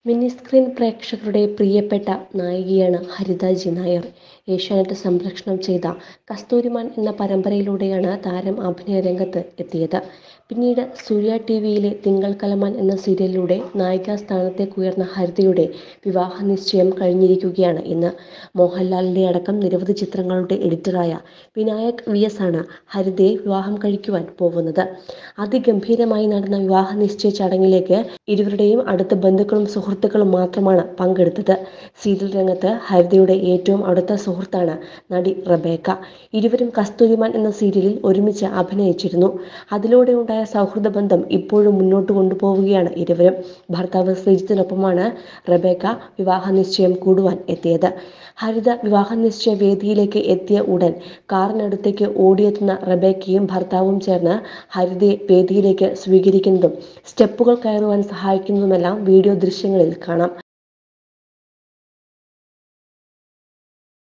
mini screen പ്രേക്ഷകരുടെ പ്രിയപ്പെട്ട നായികയാണ് ഹരിത ജി നായർ ഏഷ്യാനെറ്റ് സംപ്രേഷണം ചെയ്ത കസ്തൂരിമാൻ എന്ന പരമ്പരയിലൂടെയാണ് താരം അഭിനയ രംഗത്ത് എത്തിയത് പിന്നീട് സൂര്യ ടി വിയിലെ തിങ്കൾ കലമാൻ എന്ന സീരിയലിലൂടെ നായികാ സ്ഥാനത്തേക്ക് ഉയർന്ന ഹരിതയുടെ വിവാഹ നിശ്ചയം കഴിഞ്ഞിരിക്കുകയാണ് ഇന്ന് മോഹൻലാലിൻ്റെ അടക്കം നിരവധി ചിത്രങ്ങളുടെ എഡിറ്ററായ വിനായക് വി എസ് ആണ് ഹരിതയെ വിവാഹം കഴിക്കുവാൻ പോകുന്നത് അതിഗംഭീരമായി നടന്ന വിവാഹ നിശ്ചയ ചടങ്ങിലേക്ക് ഇരുവരുടെയും അടുത്ത ബന്ധുക്കളും സുഹൃത്തുക്കളും മാത്രമാണ് പങ്കെടുത്തത് സീരിയൽ രംഗത്ത് ഹരിതയുടെ ഏറ്റവും അടുത്ത സുഹൃത്താണ് നടി റബേക്ക ഇരുവരും കസ്തൂരിമാൻ എന്ന സീരിയലിൽ ഒരുമിച്ച് അഭിനയിച്ചിരുന്നു അതിലൂടെ ഉണ്ടായ സൗഹൃദ ബന്ധം ഇപ്പോഴും മുന്നോട്ട് കൊണ്ടുപോവുകയാണ് ഇരുവരും ഭർത്താവ് ശ്രീജിത്തിനൊപ്പമാണ് റബേക്ക വിവാഹ നിശ്ചയം കൂടുവാൻ എത്തിയത് ഹരിത വിവാഹ നിശ്ചയ വേദിയിലേക്ക് എത്തിയ ഉടൻ കാറിനടുത്തേക്ക് ഓടിയെത്തുന്ന റബേക്കയും ഭർത്താവും ചേർന്ന് ഹരിതയെ വേദിയിലേക്ക് സ്വീകരിക്കുന്നതും സ്റ്റെപ്പുകൾ കയറുവാൻ സഹായിക്കുന്നതുമെല്ലാം വീഡിയോ ദൃശ്യങ്ങളിൽ കാണാം